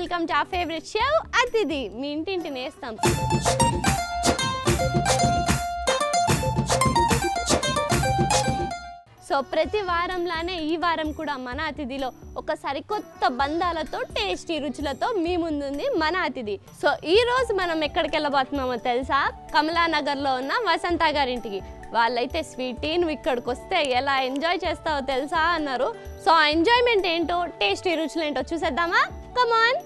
Welcome to ఆ favourite show అతిథి మీ ఇంటింటి నేస్తాం సో ప్రతి వారంలానే ఈ వారం కూడా మన అతిథిలో ఒక సరికొత్త బంధాలతో టేస్టీ రుచులతో మీ ముందుంది మన అతిథి సో ఈ రోజు మనం ఎక్కడికి వెళ్ళబోతున్నామో తెలుసా కమలానగర్లో ఉన్న వసంత గారింటికి వాళ్ళైతే స్వీటీ నువ్వు ఇక్కడికి వస్తే ఎలా ఎంజాయ్ చేస్తావో తెలుసా అన్నారు సో ఆ ఎంజాయ్మెంట్ ఏంటో టేస్టీ రుచులు ఏంటో చూసేద్దామా come on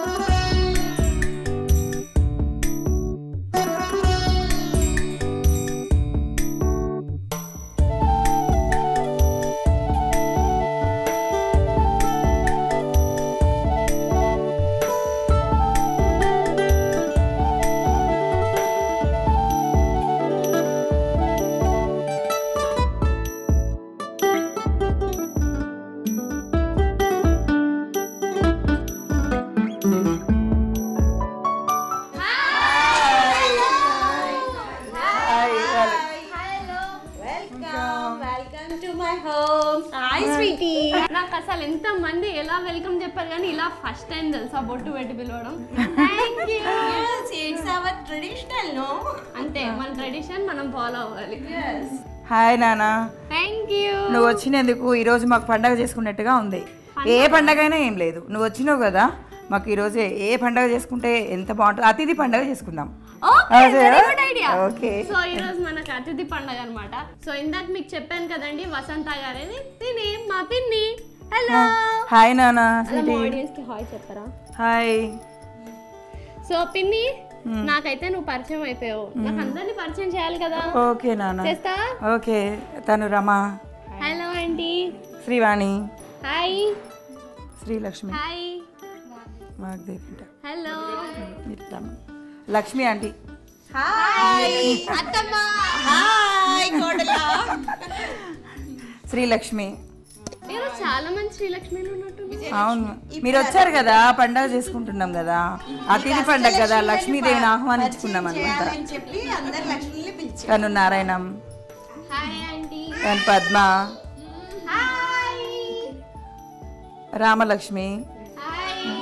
welcome welcome to my home hi sweety నాకు అసలు ఎంత మంది ఎలా వెల్కమ్ చెప్పారు కానీ ఇలా ఫస్ట్ టైం తెలుసా బొట్టు పెట్టి పిలవడం thank you it's our traditional no అంతే మన ట్రెడిషన్ మనం ఫాలో అవ్వాలి హాయ్ నానా థ్యాంక్ యూ నువ్వు వచ్చినందుకు ఈరోజు మాకు పండగ చేసుకున్నట్టుగా ఉంది ఏ పండగ అయినా ఏం లేదు నువ్వు వచ్చినావు కదా మాకు ఈరోజు ఏ పండగ చేసుకుంటే ఎంత బాగుంటుంది అతిథి పండగ చేసుకుందాం అదే. ఓకే సో ఈ రోజు మనకు అతిథి పండగ అన్నమాట సో ఇందాక మీకు చెప్పాను కదండి వసంత గారని తిని మా పిన్ని హలో హాయ్ నానా అలా మా ఆడియన్స్ కి హాయ్ చెప్పరా హాయ్ సో పిన్ని నాకైతే నువ్వు పరిచయం అయిపోయావు నాకు అందరినీ పరిచయం చేయాలి కదా ఓకే నానా చేస్తా ఓకే తను Rama hello aunty Srivani hi Srilakshmi hi Vagdevi hello Rama Lakshmi aunty hi అత్తమ్మ హాయ్ కోడలా శ్రీలక్ష్మి మీరు చాలా మంది శ్రీలక్ష్మిలు ఉన్నట్టు అవును మీరు వచ్చారు కదా పండగ చేసుకుంటున్నాం కదా అతిథి పండగ కదా లక్ష్మీదేవిని ఆహ్వానించుకున్నాం అనమాట అని చెప్పి అందరు లక్ష్మిని పిలిచి తను నారాయణం హాయ్ ఆంటీ తను Padma hi Ramalakshmi hi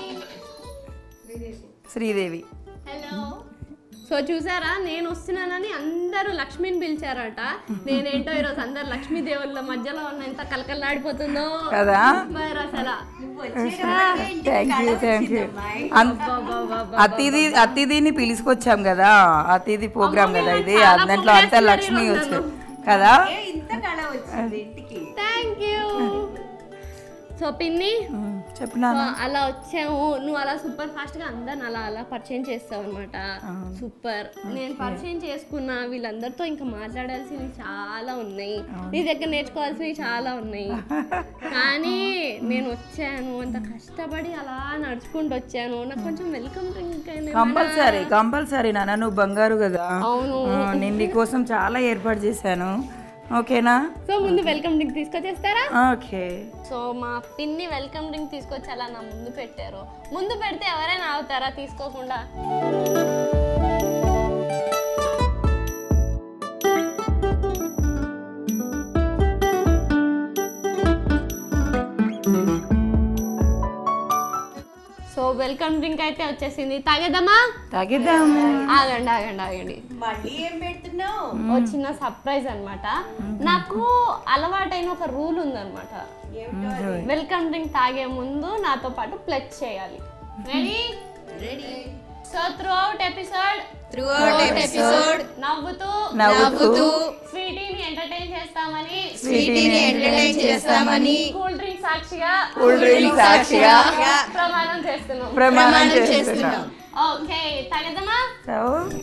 Sridevi hello so చూసారా నేను వస్తున్నానని అందరూ లక్ష్మిని పిలిచారట నేనేంటో ఈరోజు అందరు లక్ష్మీ దేవుళ్ళ మధ్యలో ఉన్న ఎంత కలకల్లాడిపోతుందో కదా మరి అసలు థ్యాంక్ యూ థ్యాంక్ యూ అతిథి అతిథిని పిలుచుకొచ్చాం కదా అతిథి ప్రోగ్రామ్ కదా ఇది చాలా దాంట్లో అంతా పొగిడేస్తున్నారు లక్ష్మి ఈరోజు వచ్చు నన్ను. కదా ఏ ఇంత కళ వచ్చింది ఇంటికి థ్యాంక్ యూ సో పిన్ని ఉమ్, చెప్పినా సో అలా వచ్చాము నువ్వు అలా సూపర్ ఫాస్ట్ గా అందరిని అలా అలా పరిచయం చేస్తావు అనమాట సూపర్ నేను పరిచయం చేసుకున్నా వీళ్ళందరితో ఇంకా మాట్లాడాల్సినవి చాలా ఉన్నాయి నీ దగ్గర నేర్చుకోవాల్సినవి చాలా ఉన్నాయి కానీ నేను వచ్చాను అంత కష్టపడి అలా నడుచుకుంటూ వచ్చాను నాకు కొంచెం వెల్కమ్ డ్రింక్ కంపల్సరీ కంపల్సరీ నాన్న నువ్వు బంగారు కదా అవును ఆ, నేను నీకోసం చాలా ఏర్పాటు చేశాను ఓకేనా సో ముందు వెల్కమ్ డ్రింక్ తీసుకొచ్చేస్తారా ఓకే సో మా పిన్ని వెల్కమ్ డ్రింక్ తీసుకొచ్చి అలా నా ముందు పెట్టారు ముందు పెడితే ఎవరైనా అవుతారా తీసుకోకుండా సో వెల్కమ్ డ్రింక్ అయితే వచ్చేసింది తాగేద్దామా తాగిద్దాం ఆగండి ఆగండి ఆగండి మళ్ళీ ఏం పెడుతున్నావు ఓ చిన్న సర్ప్రైజ్ అన్నమాట నాకు అలవాటైన ఒక రూల్ ఉందన్నమాట వెల్కమ్ డ్రింక్ తాగే ముందు నాతో పాటు ప్లచ్ చేయాలి ready ready so throughout episode throughout episode నవ్వుతూ నవ్వుతూ స్వీటీని ఎంటర్టైన్ చేస్తామని స్వీటీని ఎంటర్టైన్ చేస్తామని కూల్ డ్రింక్ సాక్షిగా కూల్ డ్రింక్ సాక్షిగా ప్రమాణం చేస్తున్నాం ప్రమాణం చేస్తున్నాం ఓకే తాగేద్దామా సో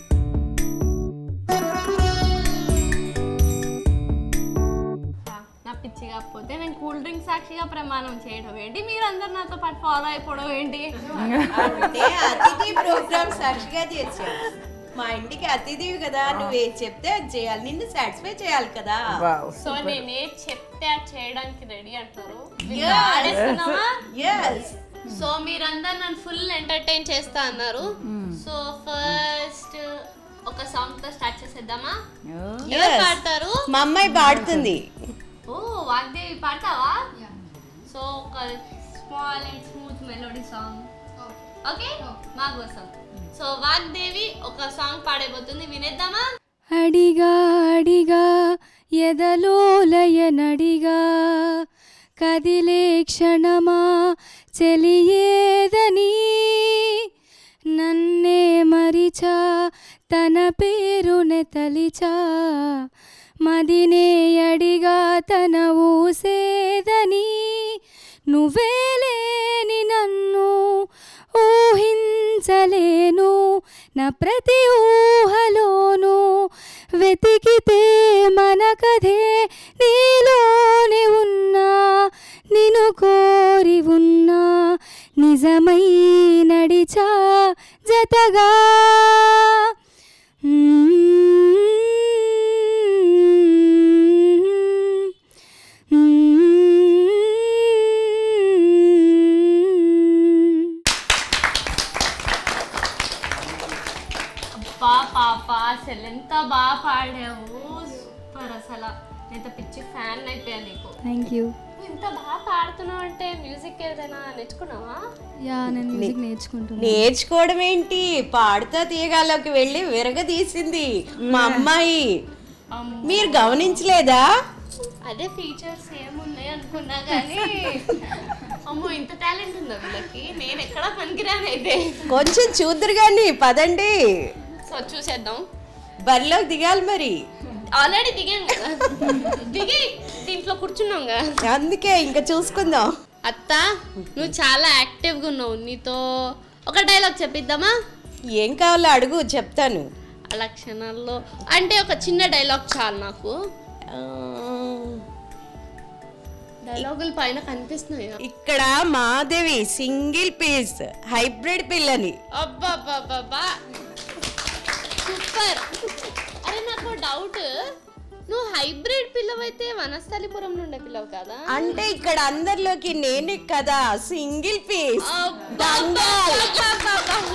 నా పిచ్చి కాకపోతే నేను కూల్ డ్రింక్ సాక్షిగా ప్రమాణం చేయడం ఏంటి మీరు అందరు నాతో పాటు ఫాలో అయిపోవడం ఏంటి అంటే అతిథి ప్రోగ్రామ్ సాక్షిగా చేసావు మా ఇంటికి అతిథివి కదా నువ్వు ఏది చెప్తే అది చేయాలి నిన్ను సాటిస్ఫై చేయాలి కదా వావ్ సో నేను ఏం చెప్తే అది చేయడానికి రెడీ అంటారు ఆడేస్తున్నావా ఎస్ సో మీరందరు నన్ను ఫుల్ ఎంటర్టైన్ చేస్తా అన్నారు సో ఫస్ట్ ఒక సాంగ్ తో స్టార్ట్ చేసేద్దామా ఎవరు పాడతారు మా అమ్మాయి పాడుతుంది ఓ వాగ్దేవి పాడతావా సో ఒక small and smooth melody song okay మా కోసం సో వాగ్దేవి ఒక సాంగ్ పాడైపోతుంది వినేద్దామా అడిగా అడిగా ఎదలోలయ నడిగా కదిలే క్షణమా చెలియేదని నన్నే మరిచా తన పేరునే తలిచా మదినే అడిగా తన ఊసేదని నువ్వేలేని నన్ను ఊహించలేను నా ప్రతి ఊహలోను వెతికితే మన కథే నీలోనే ఉన్నా నిన్ను కోరి ఉన్నా నిజమై నడిచా జతగా అబ్బా పాప అసలు ఎంత బాగా పాడావు సూపర్ అసలు ఎంత పిచ్చి ఫ్యాన్ అయిపోయా నీకు థ్యాంక్ యూ నువ్వు ఇంత బాగా పాడుతున్నావు అంటే మ్యూజిక్ ఏదైనా నేర్చుకున్నావా యా నేను మ్యూజిక్ నేర్చుకుంటున్నాను నేర్చుకోవడం ఏంటి పాడుతా తీయగాలోకి వెళ్ళి విరగదీసింది మా అమ్మాయి మీరు గమనించలేదా అదే ఫీచర్స్ ఏమున్నాయి అనుకున్నా కానీ అమ్మో ఇంత టాలెంట్ ఉందా వీళ్ళకి నేను ఎక్కడా పనికిరాను అయితే కొంచెం చూద్దరు కానీ పదండి సో చూసేద్దాం బరిలోకి దిగాలి మరి ఆల్రెడీ దిగాం కదా దిగి దీంట్లో కూర్చున్నాం కదా అందుకే ఇంకా చూసుకుందాం అత్త నువ్వు చాలా యాక్టివ్గా ఉన్నావు నీతో ఒక డైలాగ్ చెప్పిద్దామా ఏం కావాలో అడుగు చెప్తాను ఆ లక్షణాల్లో అంటే ఒక చిన్న డైలాగ్ చాలు నాకు ఆ, డైలాగుల పైన కనిపిస్తున్నాయి ఇక్కడ మాధవి సింగిల్ పీస్ హైబ్రిడ్ పిల్లని అబ్బాబ్బాబ్బా సూపర్ అరే నాకు డౌట్ నువ్వు హైబ్రిడ్ పిల్లవైతే వనస్థలిపురం నుండే పిల్లవు కదా అంటే ఇక్కడ అందరిలోకి నేనే కదా సింగిల్ పీస్ అబ్బబ్బబ్బబ్బబ్బబ్బ.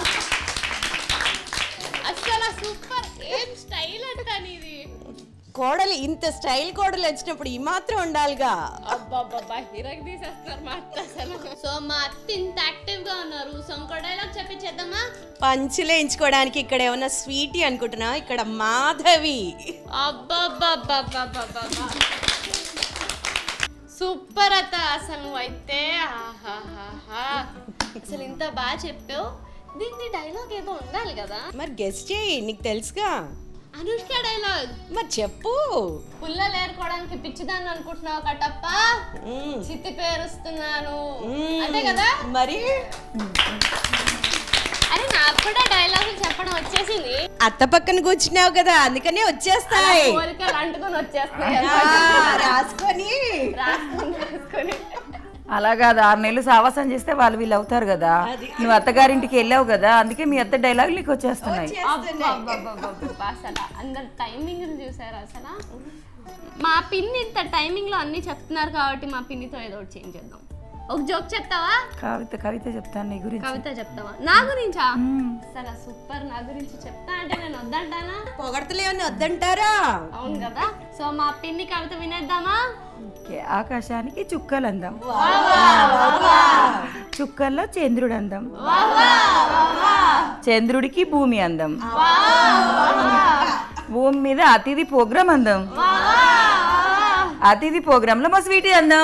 అసలు సూపర్ ఏం స్టైల్ అంట నీది కోడలు ఇంత స్టైల్ కోడలు వచ్చినప్పుడు ఈ మాత్రం ఉండాలిగా అబ్బాబ్బా హీరోకి తీసేస్తున్నారు మా అత్త అసలు సో మా అత్త ఇంత యాక్టివ్ గా ఉన్నారు సో ఇంకో డైలాగ్ చెప్పించేద్దామా పంచులు ఎంచుకోవడానికి ఇక్కడ ఏమన్నా స్వీటీ అనుకుంటున్నా ఇక్కడ మాధవి అబ్బబ్బబ్బబ్బబ్బబ్బబ్బా సూపర్ అత్త అసలు నువ్వైతే ఆహాహాహా. అసలు ఇంత బాగా చెప్పావు దీన్ని డైలాగ్ ఏదో ఉండాలి కదా మరి గెస్ట్ చేయి నీకు తెలుసుగా అనుష్క డైలాగ్ మరి చెప్పు పుల్లలు ఏరుకోవడానికి పిచ్చిదాన్ని అనుకుంటున్నావు కటప్ప మ్మ్. చిత్తి పేరుస్తున్నాను మ్మ్. అంతే కదా మరి అరే నాకు కూడా డైలాగులు చెప్పడం వచ్చేసింది అత్త పక్కన కూర్చున్నావు కదా అందుకనే వచ్చేస్తాయి కోరికలు అంటుకొని వచ్చేస్తున్నాయి ఆ, రాసుకొని రాసుకొని రాసుకొని అలా కాదు ఆరు నెలలు సావాసం చేస్తే వాళ్ళు వీళ్ళు అవుతారు కదా నువ్వు అత్తగారింటికి వెళ్ళావు కదా అందుకే మీ అత్త డైలాగ్ నీకు వచ్చేస్తున్నాయి అబ్బబ్బబ్బబ్బబ్బబ్బ, అసలు అందరు టైమింగ్ చూసారు అసలు మా పిన్ని ఇంత టైమింగ్ లో అన్ని చెప్తున్నారు కాబట్టి మా పిన్నితో ఏదో ఒకటి చేంజ్ చేద్దాం ఒక జోక్ చెప్తావా కవిత కవిత చెప్తాను నీ గురించి కవిత చెప్తావా నా గురించా అసలు సూపర్ నా గురించి చెప్తా అంటే నేను వద్దంటానా పొగడతలేమని వద్దంటారా అవును కదా సో మా పిన్ని కవిత వినేద్దామా ఓకే, ఆకాశానికి చుక్కలు అందం చుక్కల్లో చంద్రుడు అందం చంద్రుడికి భూమి అందం భూమి మీద అతిథి ప్రోగ్రామ్ అందం అతిథి ప్రోగ్రామ్ లో మా స్వీటీ అందం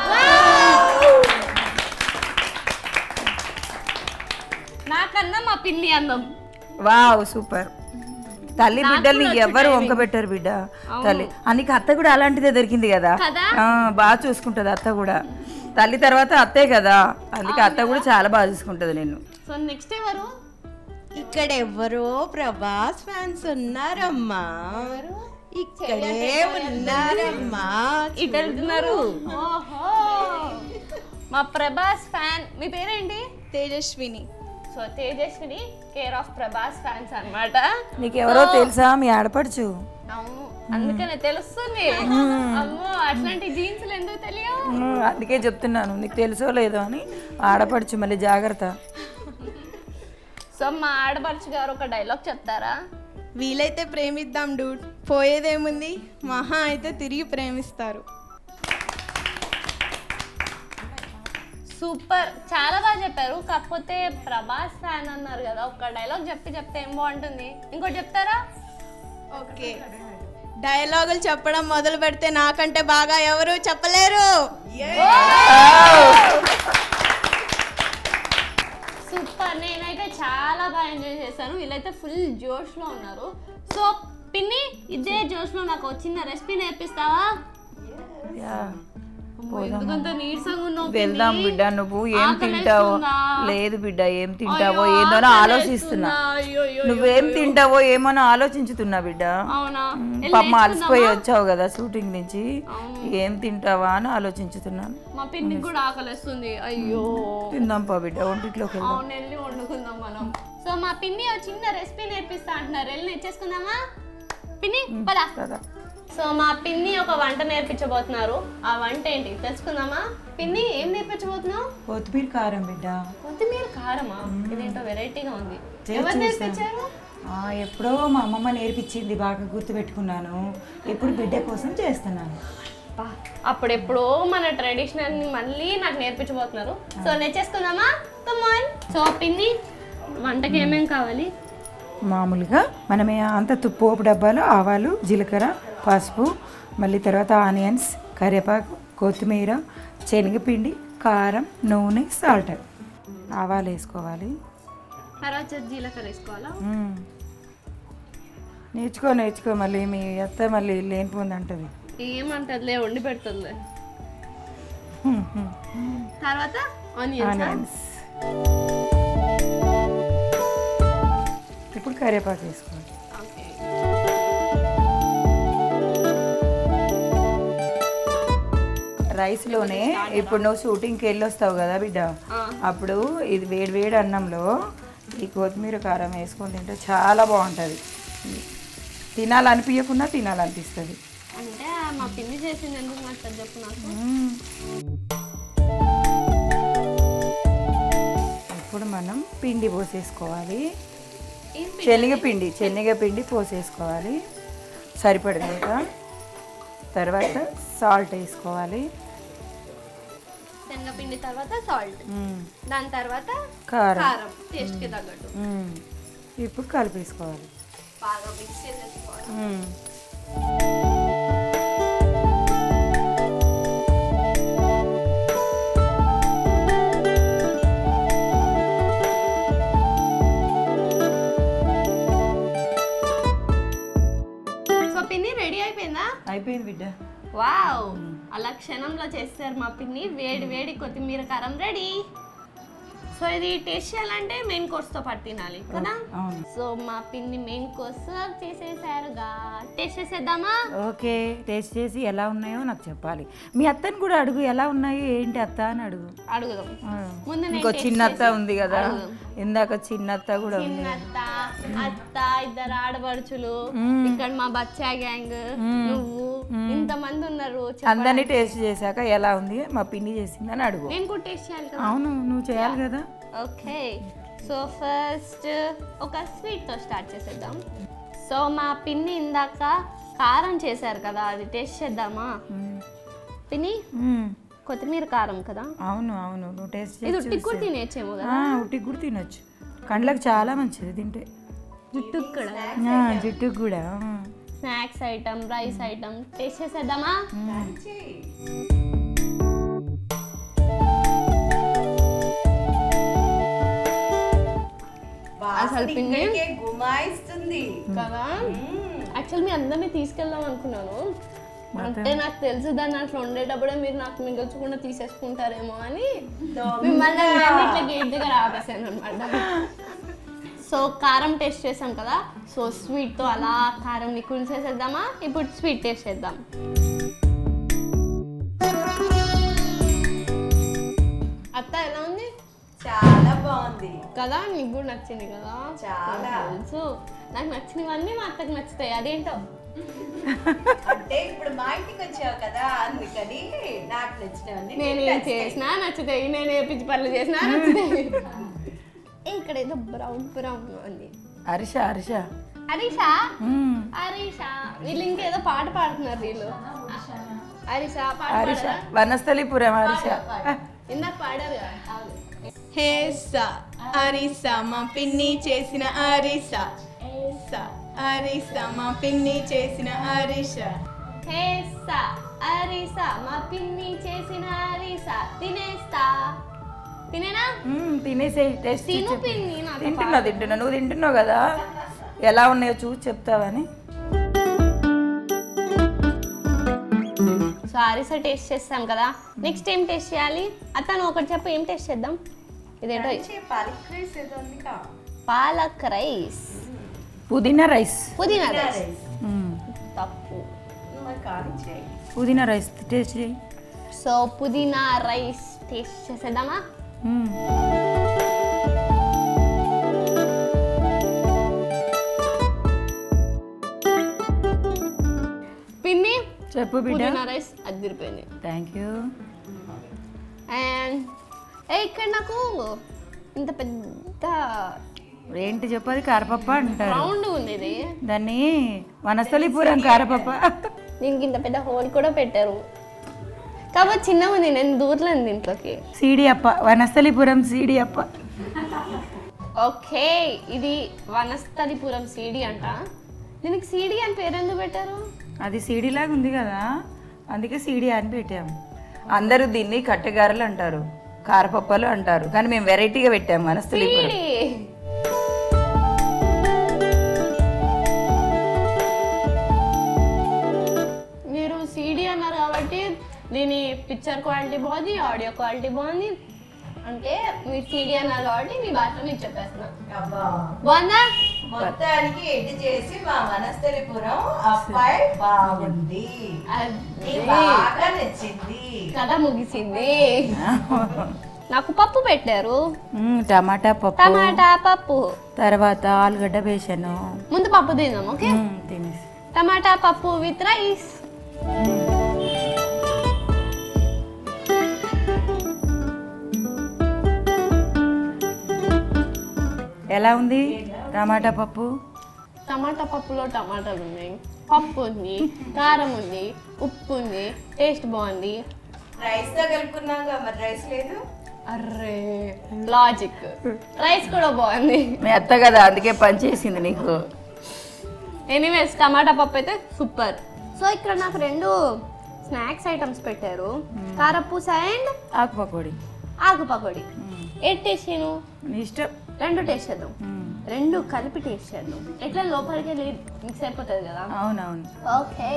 నాకన్నా మా పిన్ని అందం వావ్ సూపర్ తల్లి బిడ్డల్ని ఎవ్వరు వంక పెట్టారు బిడ్డ తల్లి అందుకే అత్త కూడా అలాంటిదే దొరికింది కదా కదా? ఆ, బాగా చూసుకుంటది అత్త కూడా తల్లి తర్వాత అత్తే కదా అందుకే అత్త కూడా చాలా బాగా చూసుకుంటది నేను సో నెక్స్ట్ ఎవరు ఇక్కడ ఎవరో ప్రభాస్ ఫ్యాన్స్ ఉన్నారమ్మా ఇక్కడే ఉన్నారమ్మా ఇటు వెళ్తున్నారు ఓహో మా ప్రభాస్ ఫ్యాన్ మీ పేరేంటి Tejaswini so Tejaswini care of Prabhas fans అన్నమాట నీకు ఎవరో తెలుసా మీ ఆడపడుచు అవును అందుకనే తెలుస్తుంది అమ్మో అట్లాంటి జీన్స్లు ఎందుకు తెలియవు ఉమ్, అందుకే చెప్తున్నాను నీకు తెలుసో లేదో అని ఆడపడుచు మళ్ళీ జాగ్రత్త సో మా ఆడపడుచు గారు ఒక డైలాగ్ చెప్తారా వీలైతే ప్రేమిద్దాం డూడ్ పోయేదేముంది మహా అయితే తిరిగి ప్రేమిస్తారు సూపర్ చాలా బాగా చెప్పారు కాకపోతే ప్రభాస్ ఫ్యాన్ అన్నారు కదా ఒక్క డైలాగ్ చెప్పి చెప్తే ఏం బాగుంటుంది ఇంకోటి చెప్తారా ఓకే డైలాగులు చెప్పడం మొదలు పెడితే నాకంటే బాగా ఎవరు చెప్పలేరు సూపర్ నేనైతే చాలా బాగా ఎంజాయ్ చేశాను వీళ్ళైతే ఫుల్ జోష్లో ఉన్నారు సో పిన్ని ఇదే జోష్లో నాకు ఒక చిన్న రెసిపీ నేర్పిస్తావా యా. అమ్మో, ఎందుకంత నీరసంగా ఉన్నావు వెళ్దాం పిన్ని? బిడ్డ నువ్వు ఏం ఆకలేస్తుందా? తింటావో లేదు బిడ్డ ఏం తింటావో అయ్యో, ఏందోనో ఆకలేస్తుందా? ఆలోచిస్తున్నా అయ్యో, అయ్యో, నువ్వేం తింటావో ఏమోనో ఆలోచించుతున్నా బిడ్డ అవునా వెళ్ళి పాప అలసిపోయి నేర్చుకుందామా? వచ్చావు కదా షూటింగ్ నుంచి ఏం తింటావా అని ఆలోచించుతున్నాను మా పిన్నికి కూడా ఆకలిస్తుంది అయ్యో తిందాం పా బిడ్డ ఒంటిట్లోకి వెళ్దాం అవును వెళ్ళి వండుకుందాం మనం సో మా పిన్ని ఒక చిన్న రెసిపీ నేర్పిస్తా అంటున్నారు వెళ్ళి నేర్చేసుకుందామా పిన్ని పదా కదా సో మా పిన్ని ఒక వంట నేర్పించబోతున్నారు ఆ వంట ఏంటి తెలుసుకుందామా పిన్ని ఏం నేర్పించబోతున్నావు కొత్తిమీర కారం బిడ్డ కొత్తిమీర కారమా ఇదేంటో వెరైటీగా ఉంది చేసి ఎవరు చూసా. నేర్పించారు ఆ, ఎప్పుడో మా అమ్మమ్మ నేర్పించింది బాగా గుర్తుపెట్టుకున్నాను ఇప్పుడు బిడ్డ కోసం చేస్తున్నాను అబ్బా, అప్పుడెప్పుడో మన ట్రెడిషనల్ ని మళ్ళీ నాకు నేర్పించబోతున్నారు సో నేర్చేసుకుందామా కమాన్ సో పిన్ని వంటకి ఏమేం కావాలి మామూలుగా మనమే అంత తుప్పు పోపు డబ్బాలో ఆవాలు జీలకర్ర పసుపు మళ్ళీ తర్వాత ఆనియన్స్ కరివేపాకు కొత్తిమీర శనగపిండి కారం నూనె సాల్ట్ ఆవాలు వేసుకోవాలి తర్వాత జీలకర్ర వేసుకోవాలా మ్మ్. నేర్చుకో నేర్చుకో మళ్ళీ మీ అత్త మళ్ళీ లేనిపోంది అంటది ఏమంటదిలే వండి పెడుతుందిలే తర్వాత ఆనియన్స్ ఆనియన్స్ ఇప్పుడు కరివేపాకు వేసుకోవాలి రైస్లోనే ఇప్పుడు నువ్వు షూటింగ్కి వెళ్ళి వస్తావు కదా బిడ్డ అప్పుడు ఇది వేడి వేడి అన్నంలో ఈ కొత్తిమీర కారం వేసుకొని తింటే చాలా బాగుంటుంది తినాలనిపించకుండా తినాలనిపిస్తుంది అంటే మా పిన్ని చేసింది ఎందుకు నచ్చదు చెప్పు నాకు ఇప్పుడు మనం పిండి పోసేసుకోవాలి ఏం పిండి? శనగపిండి శనగపిండి పోసేసుకోవాలి సరిపడినంత తర్వాత సాల్ట్ వేసుకోవాలి శనగపిండి తర్వాత సాల్ట్ మ్మ్. దాని తర్వాత కారం కారం టేస్ట్ కి తగ్గట్టు మ్మ్. ఇప్పుడు కలిపేసుకోవాలి బాగా మిక్స్ చేసేసుకోవాలి మ్మ్. సో పిన్ని రెడీ అయిపోయిందా అయిపోయింది బిడ్డ వావ్ అలా క్షణంలో చేస్తారు మా పిన్ని వేడి వేడి కొత్తిమీర కారం రెడీ సో ఇది టేస్ట్ చేయాలంటే మెయిన్ కోర్స్తో పాటు తినాలి కదా అవును సో మా పిన్ని మెయిన్ కోర్స్ సర్వ్ చేసేసారుగా టేస్ట్ చేసేద్దామా ఓకే టేస్ట్ చేసి ఎలా ఉన్నాయో నాకు చెప్పాలి మీ అత్తని కూడా అడుగు ఎలా ఉన్నాయి ఏంటి అత్త అని అడుగు అడుగుదాం ఆ. ముందు నేను ఇంకో taste చిన్న అత్త చేసి ఉంది కదా అడుగుదాం. ఇందాక చిన్న అత్త కూడా ఉంది చిన్నత్త అత్త ఇద్దరు ఆడపడుచులు ఇక్కడ మా బచ్చా గ్యాంగ్ నువ్వు ఇంతమంది ఉన్నారు చెప్ప- అందరినీ టేస్ట్ చేశాక ఎలా ఉంది మా పిన్ని చేసిందని అడుగు నేను కూడా టేస్ట్ చేయాలి కదా అవును నువ్వు చేయాలి కదా ఓకే సో ఫస్ట్ ఒక స్వీట్తో స్టార్ట్ చేసేద్దాం సో మా పిన్ని ఇందాక కారం చేశారు కదా అది టేస్ట్ చేద్దామా పిన్ని మ్మ్. కొత్తిమీర కారం కదా అవును అవును నువ్వు టేస్ట్ ఇది చేసి ఉట్టి కూడా తినేచ్చేమో కదా ఆ, ఉట్టికి కూడా తినొచ్చు కండ్లకు చాలా మంచిది తింటే జుట్టు కూడా ఆ, జుట్టుకు కూడా ఆ. Snacks item rice item taste చేసేద్దామా అసలు పిండి? గుమాయిస్తుంది కదా యాక్చువల్ మీ అందరినీ తీసుకెళ్దాం అనుకున్నాను అంటే నాకు తెలుసు దాన్ని అట్లా ఉండేటప్పుడే మీరు నాకు మిగల్చకుండా తీసేసుకుంటారేమో అని మిమ్మల్ని నేను ఇట్లా గేట్ దగ్గర ఆపేసాను అనమాట సో కారం టేస్ట్ చేసాం కదా సో స్వీట్తో అలా కారం లిక్విడ్ చేసేద్దామా ఇప్పుడు స్వీట్ టేస్ట్ చేద్దాం అత్త ఎలా ఉంది చాలా బాగుంది కదా నీకు కూడా నచ్చింది కదా చాలా. నాకు తెలుసు నాకు నచ్చినవన్నీ మా అత్తకు నచ్చుతాయి అదేంటో అంటే ఇప్పుడు మా ఇంటికి వచ్చావు కదా అందుకని నాకు నచ్చినవన్నీ నేను నీకు ఏం నచ్చుతాయి. చేసినా నచ్చుతాయి నేను ఏ పిచ్చి పనులు చేసినా నచ్చుతాయి ఇక్కడ ఏదో బ్రౌన్ బ్రౌన్ ఉంది హర్ష హర్ష హరీషా మ్మ్. హరీషా వీళ్ళు ఇంకేదో పాట పాడుతున్నారు వీళ్ళు హరీషా పాట హర్ష పాడరా? వనస్థలిపురం హర్ష ఇందాక పాడారు కదా అవును. హేసా అరిసా మా పిన్ని చేసిన అరిసా హేసా అరిసా మా పిన్ని చేసిన అరిసా హేసా అరిసా మా పిన్ని చేసిన అరిసా తినేస్తా తినేనా మ్మ్, తినేసేయ్ టేస్ట్ తిను చెప్పు. పిన్ని నాతో తింటున్నావు తింటున్నావు నువ్వు తింటున్నావు కదా ఎలా ఉన్నాయో చూసి చెప్తావని సో అరిసా టేస్ట్ చేస్తాం కదా నెక్స్ట్ ఏం టేస్ట్ చేయాలి అతను ఒకటి చెప్పు ఏం టేస్ట్ చేద్దాం ఇదేంటో పాలక్ రైస్ పుదీనా రైస్ పుదీనా రైస్ మ్మ్. తప్పు పుదీనా రైస్ టేస్ట్ చేయి సో పుదీనా రైస్ టేస్ట్ చేసేద్దామా మ్మ్. పిన్ని చెప్పు బిడ్డ పుదీనా రైస్ అదిరిపోయింది థ్యాంక్ యూ అండ్ ఏ ఇక్కడ నాకు ఇంత పెద్ద ఏంటి చెప్పు అది కారపప్ప అంటారు రౌండ్ ఉంది ఇది దాన్ని వనస్థలిపురం కారపప్ప దీనికి ఇంత పెద్ద హోల్ కూడా పెట్టారు కాబట్టి చిన్నగా ఉంది నేను దూరలేను దీంట్లోకి సీడి అప్ప వనస్థలిపురం సీడి అప్ప ఓకే ఇది వనస్థలిపురం సీడీ అంట దీనికి సీడీ అని పేరు ఎందుకు పెట్టారు అది సీడీ లాగా ఉంది కదా అందుకే సీడీ అని పెట్టాము అందరూ దీన్ని కట్టెగారలు అంటారు కారపప్పలు అంటారు కానీ మేము వెరైటీగా పెట్టాము వనస్థలిపురం సీడీ మీరు సీడీ అన్నారు కాబట్టి దీని పిక్చర్ క్వాలిటీ బాగుంది ఆడియో క్వాలిటీ బాగుంది అంటే మీరు సీడీ అన్నారు కాబట్టి మీ భాషలో మీకు చెప్పేస్తున్నా బాగుందా మొత్తానికి ఎడ్డు చేసి మా వనస్థలిపురం అబ్బాయి బాగుంది నీకు అది బాగా నచ్చింది కథ ముగిసింది నాకు పప్పు పెట్టారు మ్మ్, టమాటా పప్పు టమాటా పప్పు తర్వాత ఆలుగడ్డ వేసాను ముందు పప్పు తిందాం ఓకే మ్మ్, తినేసి టమాటా పప్పు విత్ రైస్ ఎలా ఉంది టమాటా పప్పు టమాటా పప్పులో టమాటాలు ఉన్నాయి పప్పు ఉంది కారం ఉంది ఉప్పు ఉంది టేస్ట్ బాగుంది రైస్ తో కలుపుకున్నాం కదా మరి రైస్ లేదు అర్రే లాజిక్ రైస్ కూడా బాగుంది మీ అత్త కదా అందుకే పని చేసింది నీకు ఎనీవేస్ టమాటా పప్పు అయితే సూపర్ సో ఇక్కడ నాకు రెండు స్నాక్స్ ఐటమ్స్ పెట్టారు కారపూస అండ్ ఆకు పకోడి ఆకు పకోడి ఏది టేస్ట్ చేయను నీ ఇష్టం రెండు టేస్ట్ చేద్దాం మ్మ్. రెండు కలిపి టేస్ట్ చేద్దాం ఎట్లా లోపలికి వెళ్ళి మిక్స్ అయిపోతుంది కదా అవునవును ఓకే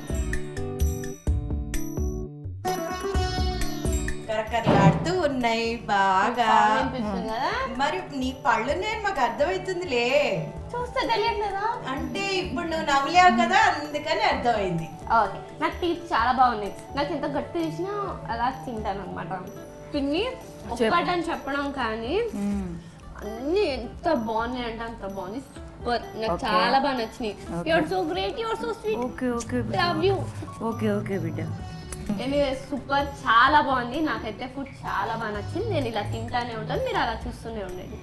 కరకరలాడుతూ ఉన్నాయి బాగా అనిపిస్తుంది కదా మరి నీ పళ్ళు నేను మాకు అర్థమవుతుందిలే చూస్తే తెలియదు కదా అంటే ఇప్పుడు నువ్వు నవ్వలేవు కదా అందుకని అర్థమైంది ఓకే నాకు టీత్ చాలా బాగున్నాయి నాకు ఎంత గట్టి తీసినా అలా తింటాను అనమాట పిన్ని ఒక్కటని చెప్పడం కానీ మ్మ్. అన్ని ఎంత బాగున్నాయి అంటే అంత బాగుంది సూపర్ నాకు చాలా బాగా నచ్చినాయి your so great your so sweet okay okay బిడ్డ. లవ్ యూ ఓకే ఓకే బిడ్డ ఎనీవే సూపర్ చాలా బాగుంది నాకైతే ఫుడ్ చాలా బాగా నచ్చింది నేను ఇలా తింటానే ఉంటాను మీరు అలా చూస్తూనే ఉండండి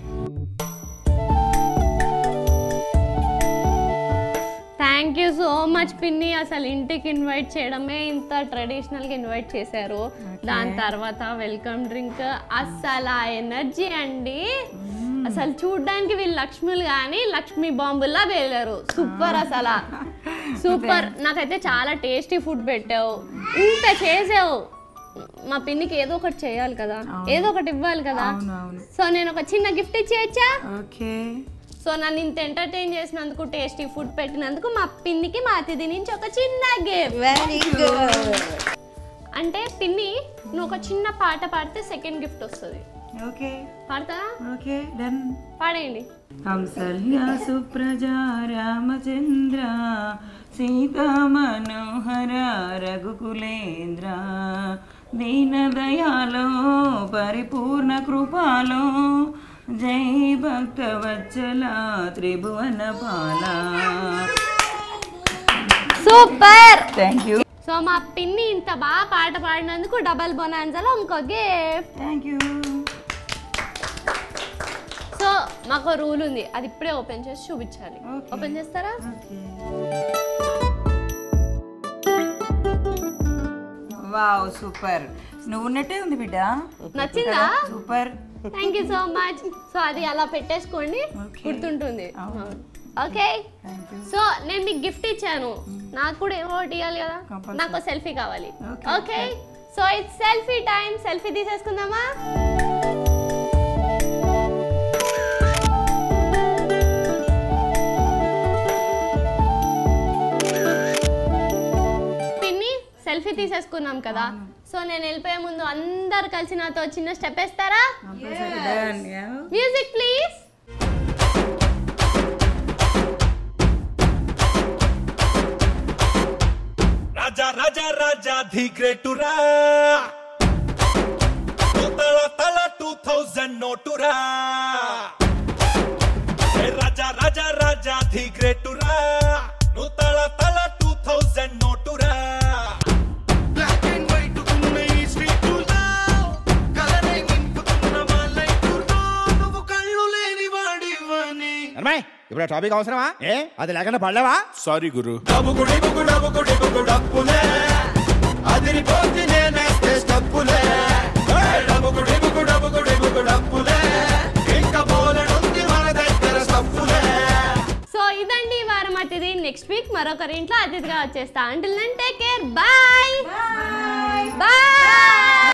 థ్యాంక్ యూ సో మచ్ పిన్ని అసలు ఇంటికి ఇన్వైట్ చేయడమే ఇంత ట్రెడిషనల్గా ఇన్వైట్ చేశారు దాని తర్వాత వెల్కమ్ డ్రింక్ అసలు ఆ ఎనర్జీ అండి అసలు చూడ్డానికి వీళ్ళు లక్ష్ములు కానీ లక్ష్మీ బాంబుల్లా వేలారు సూపర్ అసలు సూపర్ నాకైతే చాలా టేస్టీ ఫుడ్ పెట్టావు ఇంత చేసావు మా పిన్నికి ఏదో ఒకటి చేయాలి కదా ఏదో ఒకటి ఇవ్వాలి కదా అవునవును సో నేను ఒక చిన్న గిఫ్ట్ ఇచ్చేయచ్చా ఓకే సో నన్ను ఇంత ఎంటర్టైన్ చేసినందుకు టేస్టీ ఫుడ్ పెట్టినందుకు మా పిన్నికి మా అతిథి నుంచి ఒక చిన్న గిఫ్ట్ వెరీ గుడ్ అంటే పిన్ని నువ్వు ఒక చిన్న పాట పాడితే సెకండ్ గిఫ్ట్ వస్తుంది ఓకే పాడతారా ఓకే డన్ పాడేయండి హంసల్య సుప్రజ రామచంద్ర సీతా మనోహర రఘుకులేంద్ర దీనదయాలో పరిపూర్ణ కృపాలో జై భక్తవత్సల త్రిభువన పాల సూపర్ థ్యాంక్ యూ సో మా పిన్ని ఇంత బాగా పాట పాడినందుకు డబల్ బొనాన్జాలో ఇంకో గిఫ్ట్ థ్యాంక్ యూ సో మాకు రూల్ ఉంది అది ఇప్పుడే ఓపెన్ చేసి చూపించాలి Okay. ఓపెన్ చేస్తారా ఓకే వావ్ సూపర్ నువ్వు ఉన్నట్టే ఉంది బిడ్డ నచ్చిందా super thank you so much so అది అలా పెట్టేసుకోండి Okay. గుర్తుంటుంది అవును. ఓకే థ్యాంక్ యూ సో నేను మీకు గిఫ్ట్ ఇచ్చాను నాకు కూడా ఏమో ఒకటి ఇవ్వాలి కదా Compulsory. నాకు సెల్ఫీ కావాలి Okay. Okay so it's selfie time selfie తీసేసుకుందామా పిన్ని సెల్ఫీ తీసేసుకున్నాం కదా సో నేను వెళ్ళిపోయే ముందు అందరు కలిసి నాతో చిన్న స్టెప్ వేస్తారా music please Raja Raja Raja the గ్రేటురా తల తల టూ థౌజండ్ నోటురా ఏ రాజా రాజా రాజా ది గ్రేటురా నువ్వు తల తల టూ థౌజండ్ నోటురా బ్లాక్ అండ్ వైట్ ఉన్న ఈ స్ట్రీటులో కలరే నింపుతున్న మా లైటులో నువ్వు కళ్ళు లేని వాడివని అమ్మాయి ఇప్పుడు ఆ టాపిక్ అవసరమా ఏ అది లేకుండా పడలేవా సారీ గురు డబ్బుకుడి బుకు డబ్బుకుడి బుకు డబ్బులే అదిరిపోతే నేనేస్తే స్టప్పులే డబ్బుకుడి బుకు డబ్బుకుడి బుకు డబ్బులే ఇంకా బోలెడుంది మన దగ్గర స్టప్పులే సో ఇదండి ఈ వారం అతిథి నెక్స్ట్ వీక్ మరొకరి ఇంట్లో అతిథిగా వచ్చేస్తా అంటున్నాను టేక్ కేర్ బాయ్ బాయ్